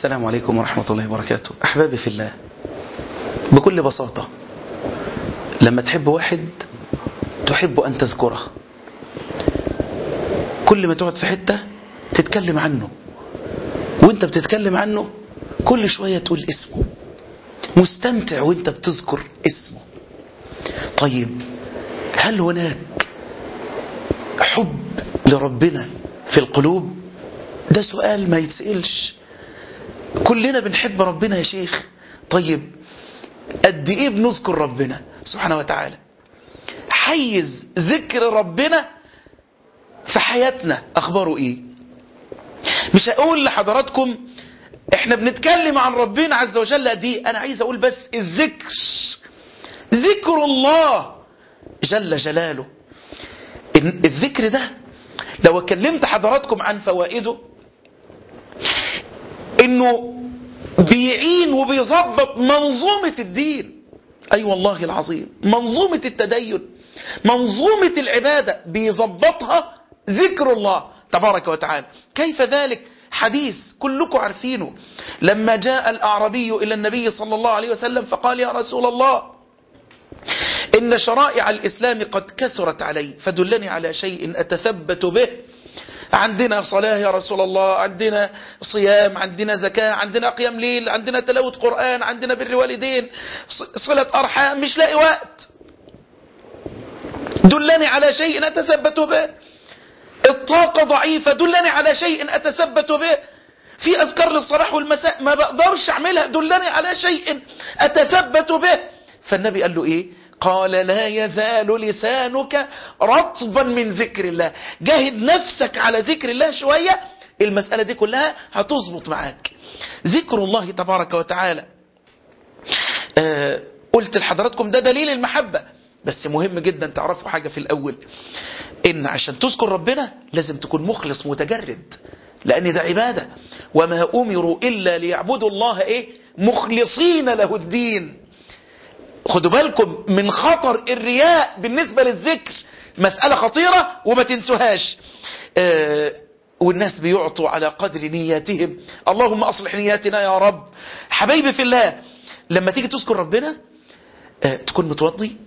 السلام عليكم ورحمة الله وبركاته أحبابي في الله بكل بساطة لما تحب واحد تحب أن تذكره كل ما تقعد في حتة تتكلم عنه وانت بتتكلم عنه كل شوية تقول اسمه مستمتع وانت بتذكر اسمه طيب هل هناك حب لربنا في القلوب ده سؤال ما يتسألش كلنا بنحب ربنا يا شيخ طيب قد ايه بنذكر ربنا سبحانه وتعالى حيز ذكر ربنا في حياتنا اخباره ايه مش هقول لحضراتكم احنا بنتكلم عن ربنا عز وجل قد ايه انا عايز اقول بس الذكر ذكر الله جل جلاله الذكر ده لو اتكلمت حضراتكم عن فوائده انه بيعين وبيظبط منظومة الدين اي أيوة والله العظيم منظومة التدين منظومة العبادة بيظبطها ذكر الله تبارك وتعالى كيف ذلك حديث كلكم عارفينه لما جاء الأعربي إلى النبي صلى الله عليه وسلم فقال يا رسول الله إن شرائع الإسلام قد كثرت علي فدلني على شيء أتثبت به عندنا صلاة يا رسول الله عندنا صيام عندنا زكاة عندنا قيام ليل عندنا تلاوة قرآن عندنا بر والدين صلة أرحام مش لاقي وقت دلني على شيء أتثبت به الطاقة ضعيفة دلني على شيء أتثبت به في أذكار للصباح والمساء ما بقدرش أعملها دلني على شيء أتثبت به فالنبي قال له إيه قال لا يزال لسانك رطبا من ذكر الله جاهد نفسك على ذكر الله شوية المسألة دي كلها هتظبط معاك ذكر الله تبارك وتعالى آه قلت لحضراتكم ده دليل المحبة بس مهم جدا تعرفوا حاجة في الأول إن عشان تذكر ربنا لازم تكون مخلص متجرد لأن ده عبادة وما أمروا إلا ليعبدوا الله إيه مخلصين له الدين خدوا بالكم من خطر الرياء بالنسبة للذكر مسألة خطيرة وما تنسوهاش آه والناس بيعطوا على قدر نياتهم اللهم أصلح نياتنا يا رب حبايبي في الله لما تيجي تذكر ربنا آه تكون متوضي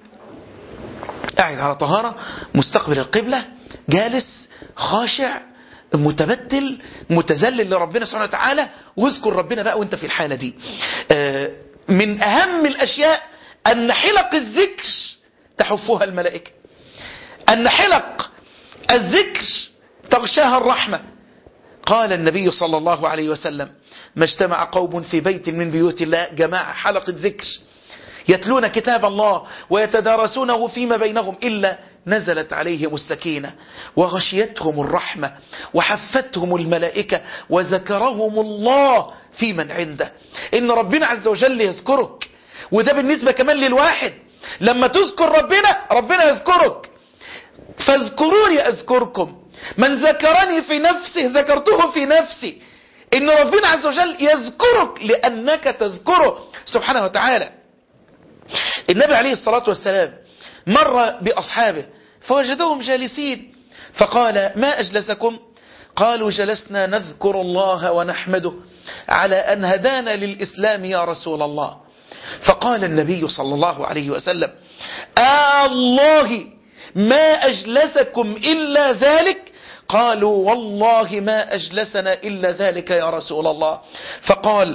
قاعد على طهارة مستقبل القبلة جالس خاشع متبتل متذلل لربنا سبحانه وتعالى واذكر ربنا بقى وانت في الحالة دي آه من أهم الأشياء أن حلق الذكر تحفها الملائكة أن حلق الذكر تغشاها الرحمة قال النبي صلى الله عليه وسلم ما اجتمع قوم في بيت من بيوت الله جماعة حلقة ذكر يتلون كتاب الله ويتدارسونه فيما بينهم إلا نزلت عليهم السكينة وغشيتهم الرحمة وحفتهم الملائكة وذكرهم الله في من عنده إن ربنا عز وجل يذكرك وده بالنسبة كمان للواحد لما تذكر ربنا ربنا يذكرك فاذكروني أذكركم من ذكرني في نفسه ذكرته في نفسي إن ربنا عز وجل يذكرك لأنك تذكره سبحانه وتعالى النبي عليه الصلاة والسلام مر بأصحابه فوجدهم جالسين فقال ما أجلسكم قالوا جلسنا نذكر الله ونحمده على أن هدانا للإسلام يا رسول الله فقال النبي صلى الله عليه وسلم آه الله ما أجلسكم إلا ذلك قالوا والله ما أجلسنا إلا ذلك يا رسول الله فقال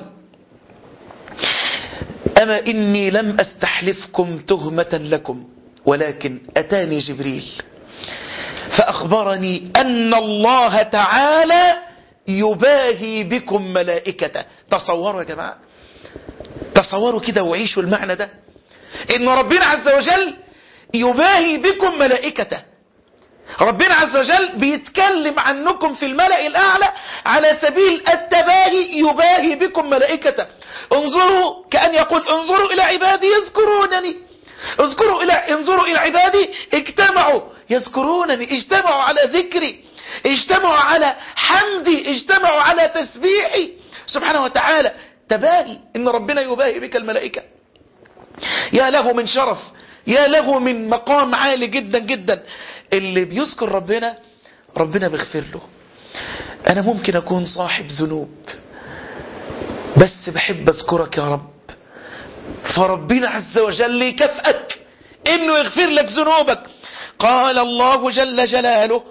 أما إني لم أستحلفكم تهمة لكم ولكن أتاني جبريل فأخبرني أن الله تعالى يباهي بكم ملائكته تصوروا يا جماعة تصوروا كده وعيشوا المعنى ده إن ربنا عز وجل يباهي بكم ملائكته ربنا عز وجل بيتكلم عنكم في الملأ الأعلى على سبيل التباهي يباهي بكم ملائكته انظروا كأن يقول انظروا إلى عبادي يذكرونني اذكروا إلى انظروا إلى عبادي اجتمعوا يذكرونني اجتمعوا على ذكري اجتمعوا على حمدي اجتمعوا على تسبيحي سبحانه وتعالى تباهي ان ربنا يباهي بك الملائكة يا له من شرف يا له من مقام عالي جدا جدا اللي بيذكر ربنا ربنا بيغفر له انا ممكن اكون صاحب ذنوب بس بحب اذكرك يا رب فربنا عز وجل يكافئك انه يغفر لك ذنوبك قال الله جل جلاله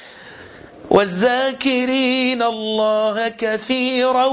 والذاكرين الله كثيرا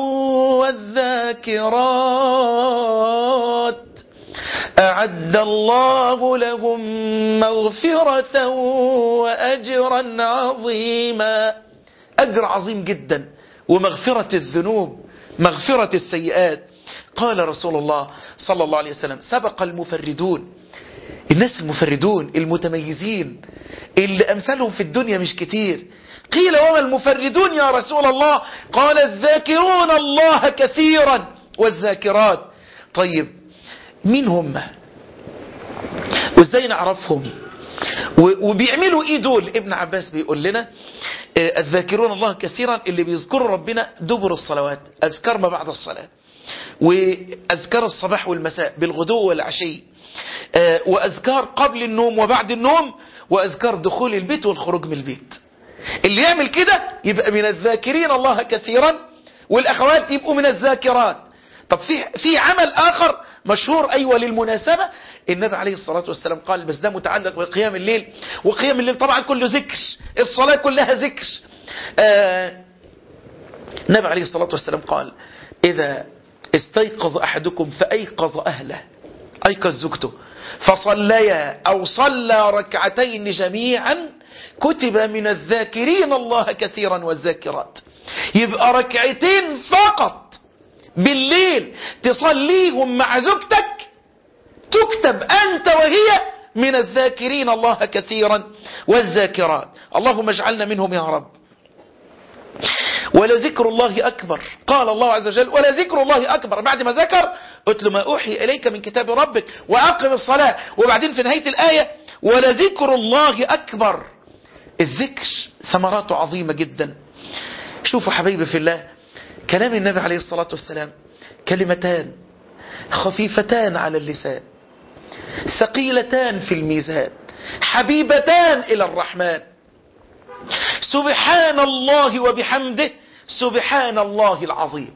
والذاكرات أعد الله لهم مغفرة وأجرا عظيما أجر عظيم جدا ومغفرة الذنوب مغفرة السيئات قال رسول الله صلى الله عليه وسلم سبق المفردون الناس المفردون المتميزين اللي أمثالهم في الدنيا مش كتير قيل وما المفردون يا رسول الله قال الذاكرون الله كثيرا والذاكرات طيب مين هم وازاي نعرفهم وبيعملوا ايه دول ابن عباس بيقول لنا الذاكرون الله كثيرا اللي بيذكروا ربنا دبر الصلوات اذكار ما بعد الصلاة واذكار الصباح والمساء بالغدو والعشي واذكار قبل النوم وبعد النوم واذكار دخول البيت والخروج من البيت اللي يعمل كده يبقى من الذاكرين الله كثيرا والاخوات يبقوا من الذاكرات طب في في عمل اخر مشهور ايوه للمناسبه النبي عليه الصلاه والسلام قال بس ده متعلق بقيام الليل وقيام الليل طبعا كله ذكر الصلاه كلها ذكر آه النبي عليه الصلاه والسلام قال اذا استيقظ احدكم فايقظ اهله ايقظ زوجته فصليا او صلى ركعتين جميعا كتب من الذاكرين الله كثيرا والذاكرات يبقى ركعتين فقط بالليل تصليهم مع زوجتك تكتب أنت وهي من الذاكرين الله كثيرا والذاكرات اللهم اجعلنا منهم يا رب ولذكر الله أكبر قال الله عز وجل ولذكر الله أكبر بعد ما ذكر اتل ما أوحي إليك من كتاب ربك وأقم الصلاة وبعدين في نهاية الآية ولذكر الله أكبر الذكر ثمراته عظيمة جدا شوفوا حبيبي في الله كلام النبي عليه الصلاة والسلام كلمتان خفيفتان على اللسان ثقيلتان في الميزان حبيبتان إلى الرحمن سبحان الله وبحمده سبحان الله العظيم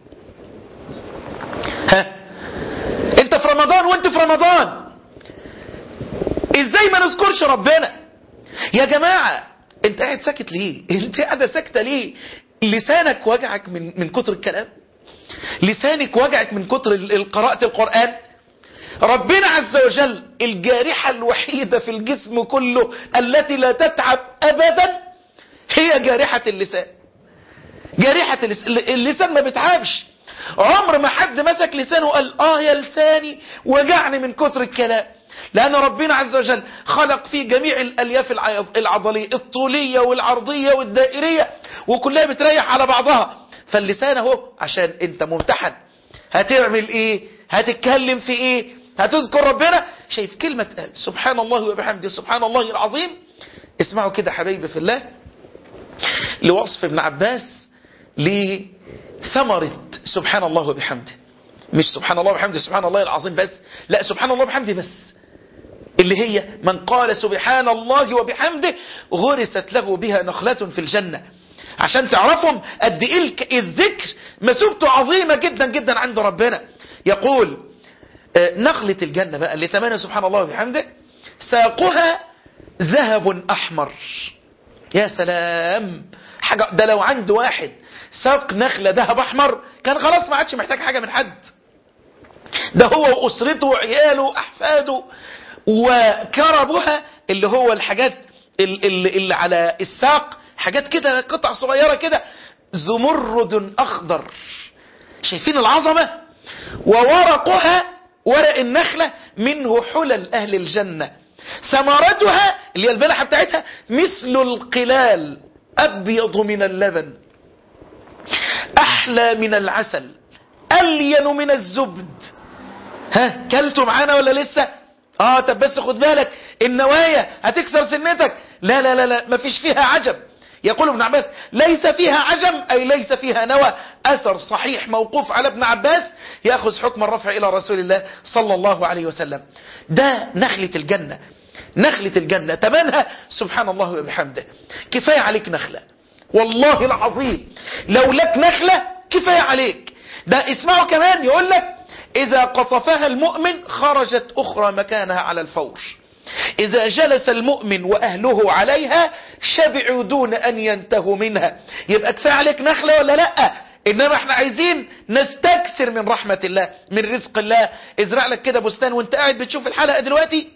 ها انت في رمضان وانت في رمضان ازاي ما نذكرش ربنا يا جماعة انت قاعد ساكت ليه انت قاعدة ساكتة ليه لسانك وجعك من من كتر الكلام لسانك وجعك من كتر قراءة القرآن ربنا عز وجل الجارحة الوحيدة في الجسم كله التي لا تتعب أبدا هي جارحة اللسان جارحة اللسان, اللسان ما بتعبش عمر ما حد مسك لسانه وقال اه يا لساني وجعني من كتر الكلام لأن ربنا عز وجل خلق فيه جميع الألياف العضلية الطولية والعرضية والدائرية وكلها بتريح على بعضها فاللسان اهو عشان انت ممتحن هتعمل ايه هتتكلم في ايه هتذكر ربنا شايف كلمة قال سبحان الله وبحمده سبحان الله العظيم اسمعوا كده حبايبي في الله لوصف ابن عباس لثمرة سبحان الله وبحمده مش سبحان الله وبحمده سبحان الله العظيم بس لا سبحان الله وبحمده بس اللي هي من قال سبحان الله وبحمده غرست له بها نخلة في الجنة عشان تعرفهم قد ايه الذكر مسوبته عظيمة جدا جدا عند ربنا يقول نخلة الجنة بقى اللي تمنى سبحان الله وبحمده ساقها ذهب أحمر يا سلام حاجة ده لو عنده واحد ساق نخلة ذهب أحمر كان خلاص ما عادش محتاج حاجة من حد ده هو وأسرته وعياله وأحفاده وكربها اللي هو الحاجات اللي, اللي على الساق حاجات كده قطع صغيرة كده زمرد أخضر شايفين العظمة وورقها ورق النخلة منه حلل أهل الجنة ثمرتها اللي هي البلحة بتاعتها مثل القلال أبيض من اللبن أحلى من العسل ألين من الزبد ها كلتوا معانا ولا لسه اه طب بس خد بالك النوايا هتكسر سنتك لا لا لا لا مفيش فيها عجب يقول ابن عباس ليس فيها عجم أي ليس فيها نوى أثر صحيح موقوف على ابن عباس يأخذ حكم الرفع إلى رسول الله صلى الله عليه وسلم ده نخلة الجنة نخلة الجنة تمنها سبحان الله وبحمده كفاية عليك نخلة والله العظيم لو لك نخلة كفاية عليك ده اسمعوا كمان يقول لك إذا قطفها المؤمن خرجت أخرى مكانها على الفور إذا جلس المؤمن وأهله عليها شبعوا دون أن ينتهوا منها يبقى كفاية عليك نخلة ولا لأ إنما احنا عايزين نستكثر من رحمة الله من رزق الله ازرع لك كده بستان وانت قاعد بتشوف الحلقة دلوقتي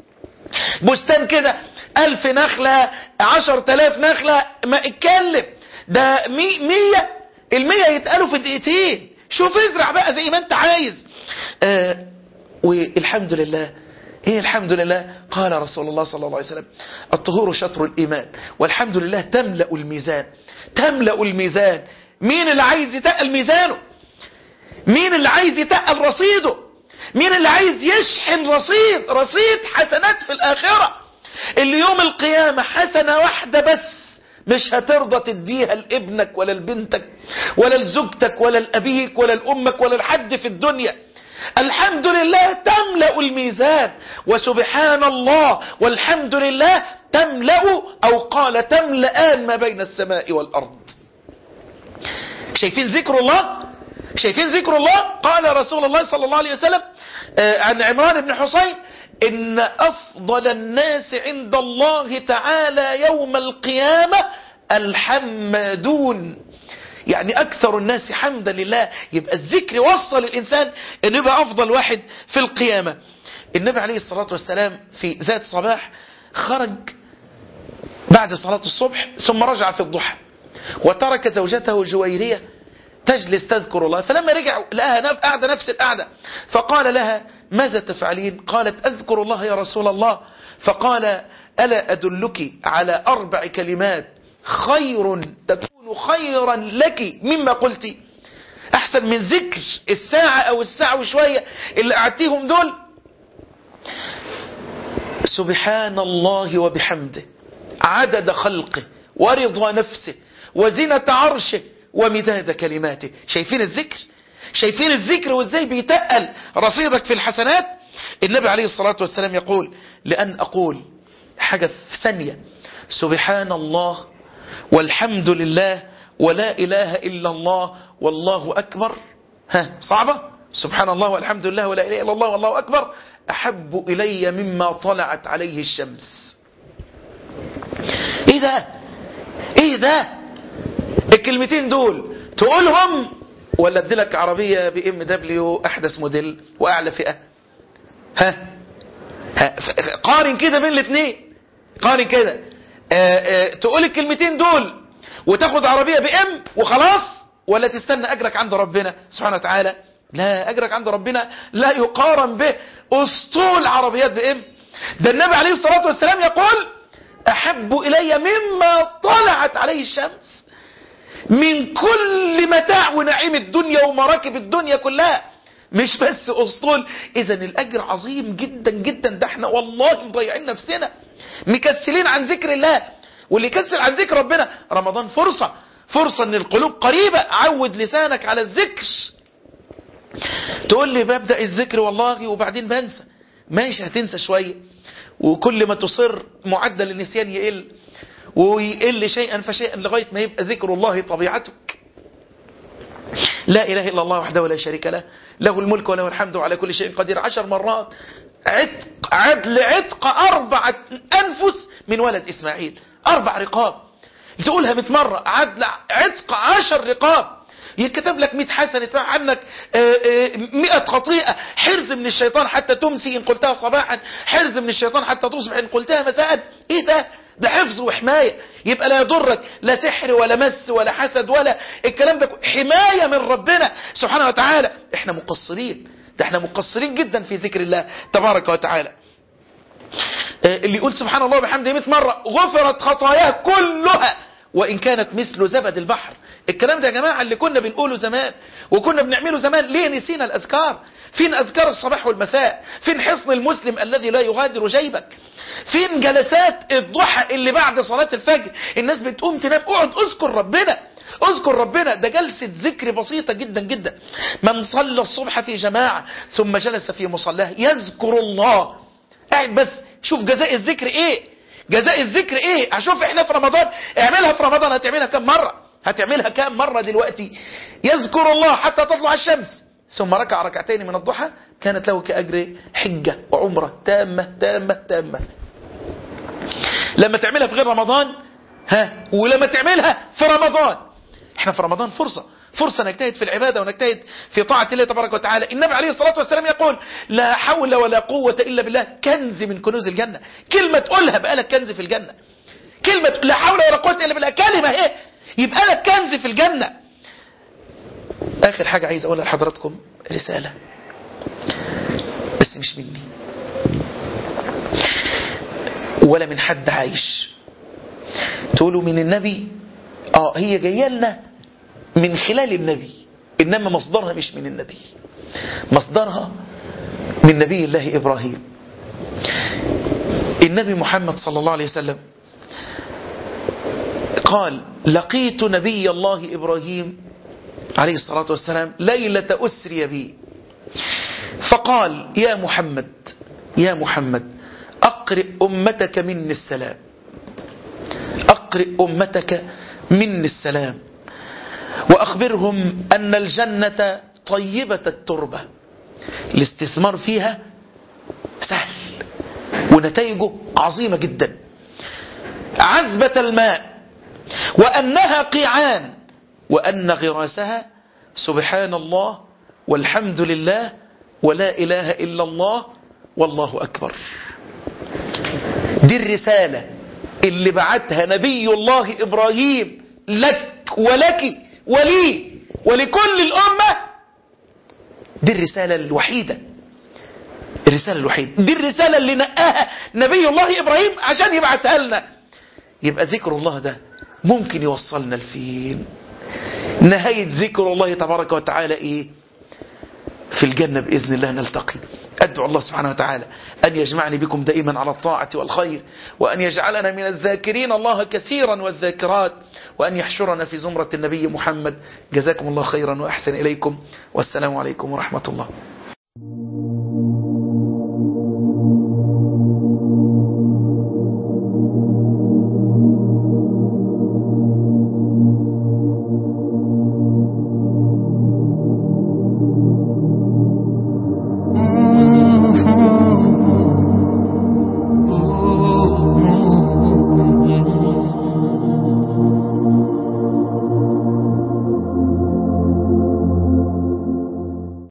بستان كده ألف نخلة عشر تلاف نخلة ما اتكلم ده مي مية المية يتقالوا في دقيقتين شوف ازرع بقى زي ما انت عايز آه والحمد لله ايه الحمد لله قال رسول الله صلى الله عليه وسلم الطهور شطر الإيمان والحمد لله تملأ الميزان تملأ الميزان مين اللي عايز يتقل ميزانه مين اللي عايز يتقل رصيده مين اللي عايز يشحن رصيد رصيد حسنات في الآخرة اللي يوم القيامة حسنة واحدة بس مش هترضى تديها لابنك ولا لبنتك ولا لزوجتك ولا لأبيك ولا لأمك ولا لحد في الدنيا الحمد لله تملأ الميزان وسبحان الله والحمد لله تملأ أو قال تملأان ما بين السماء والأرض شايفين ذكر الله شايفين ذكر الله قال رسول الله صلى الله عليه وسلم عن عمران بن حسين إن أفضل الناس عند الله تعالى يوم القيامة الحمدون يعني أكثر الناس حمدا لله يبقى الذكر وصل الإنسان أن يبقى أفضل واحد في القيامة النبي عليه الصلاة والسلام في ذات صباح خرج بعد صلاة الصبح ثم رجع في الضحى وترك زوجته جويرية تجلس تذكر الله فلما رجع لها قاعدة نفس القعدة فقال لها ماذا تفعلين قالت أذكر الله يا رسول الله فقال ألا أدلك على أربع كلمات خير تكون خيرا لك مما قلت أحسن من ذكر الساعة أو الساعة وشوية اللي قعدتيهم دول سبحان الله وبحمده عدد خلقه ورضا نفسه وزنة عرشه ومداد كلماته شايفين الذكر شايفين الذكر وازاي بيتقل رصيدك في الحسنات النبي عليه الصلاة والسلام يقول لأن أقول حاجة في ثانية سبحان الله والحمد لله ولا إله إلا الله والله أكبر ها صعبة سبحان الله والحمد لله ولا إله إلا الله والله أكبر أحب إلي مما طلعت عليه الشمس إيه ده إيه ده الكلمتين دول تقولهم ولا اديلك عربية بي ام دبليو احدث موديل واعلى فئة ها, ها قارن كده بين الاثنين قارن كده تقول الكلمتين دول وتاخد عربية بي ام وخلاص ولا تستنى اجرك عند ربنا سبحانه وتعالى لا اجرك عند ربنا لا يقارن به اسطول عربيات بي ام ده النبي عليه الصلاة والسلام يقول احب الي مما طلعت عليه الشمس من كل متاع ونعيم الدنيا ومراكب الدنيا كلها مش بس اسطول اذا الاجر عظيم جدا جدا ده احنا والله مضيعين نفسنا مكسلين عن ذكر الله واللي يكسل عن ذكر ربنا رمضان فرصة فرصة ان القلوب قريبة عود لسانك على الذكر تقول لي ببدأ الذكر والله وبعدين بنسى ماشي هتنسى شوية وكل ما تصر معدل النسيان يقل ويقل شيئا فشيئا لغاية ما يبقى ذكر الله طبيعتك لا إله إلا الله وحده لا شريك له له الملك وله الحمد على كل شيء قدير عشر مرات عتق عدل عتق أربعة أنفس من ولد إسماعيل أربع رقاب تقولها مئة مرة عدل عتق عشر رقاب يتكتب لك مئة حسنة يتبع عنك مئة خطيئة حرز من الشيطان حتى تمسي إن قلتها صباحا حرز من الشيطان حتى تصبح إن قلتها مساء إيه ده ده حفظ وحماية يبقى لا يضرك لا سحر ولا مس ولا حسد ولا الكلام ده حماية من ربنا سبحانه وتعالى احنا مقصرين ده احنا مقصرين جدا في ذكر الله تبارك وتعالى اللي يقول سبحان الله بحمده 100 مرة غفرت خطاياه كلها وإن كانت مثل زبد البحر الكلام ده يا جماعة اللي كنا بنقوله زمان وكنا بنعمله زمان ليه نسينا الأذكار فين أذكار الصباح والمساء فين حصن المسلم الذي لا يغادر جيبك فين جلسات الضحى اللي بعد صلاة الفجر الناس بتقوم تنام اقعد اذكر ربنا اذكر ربنا ده جلسة ذكر بسيطة جدا جدا من صلى الصبح في جماعة ثم جلس في مصلاه يذكر الله قاعد بس شوف جزاء الذكر ايه جزاء الذكر ايه هشوف احنا في رمضان اعملها في رمضان هتعملها كم مرة هتعملها كام مرة دلوقتي يذكر الله حتى تطلع الشمس ثم ركع ركعتين من الضحى كانت له كأجر حجة وعمرة تامة تامة تامة لما تعملها في غير رمضان ها ولما تعملها في رمضان احنا في رمضان فرصة فرصة نجتهد في العبادة ونجتهد في طاعة الله تبارك وتعالى النبي عليه الصلاة والسلام يقول لا حول ولا قوة إلا بالله كنز من كنوز الجنة كلمة تقولها بقى لك كنز في الجنة كلمة لا حول ولا قوة إلا بالله كلمة ايه يبقى لك كنز في الجنة آخر حاجة عايز أقولها لحضراتكم رسالة بس مش مني ولا من حد عايش تقولوا من النبي اه هي جايه لنا من خلال النبي انما مصدرها مش من النبي مصدرها من نبي الله ابراهيم النبي محمد صلى الله عليه وسلم قال لقيت نبي الله ابراهيم عليه الصلاه والسلام ليله اسري بي فقال يا محمد يا محمد أقرئ أمتك مني السلام أقرئ أمتك مني السلام وأخبرهم أن الجنة طيبة التربة الاستثمار فيها سهل ونتائجه عظيمة جدا عذبة الماء وأنها قيعان وأن غراسها سبحان الله والحمد لله ولا إله إلا الله والله أكبر دي الرسالة اللي بعتها نبي الله إبراهيم لك ولك ولي ولكل الأمة دي الرسالة الوحيدة الرسالة الوحيدة دي الرسالة اللي نقاها نبي الله إبراهيم عشان يبعتها لنا يبقى ذكر الله ده ممكن يوصلنا لفين نهاية ذكر الله تبارك وتعالى إيه في الجنة بإذن الله نلتقي أدعو الله سبحانه وتعالى أن يجمعني بكم دائما على الطاعة والخير وأن يجعلنا من الذاكرين الله كثيرا والذاكرات وأن يحشرنا في زمرة النبي محمد جزاكم الله خيرا وأحسن إليكم والسلام عليكم ورحمة الله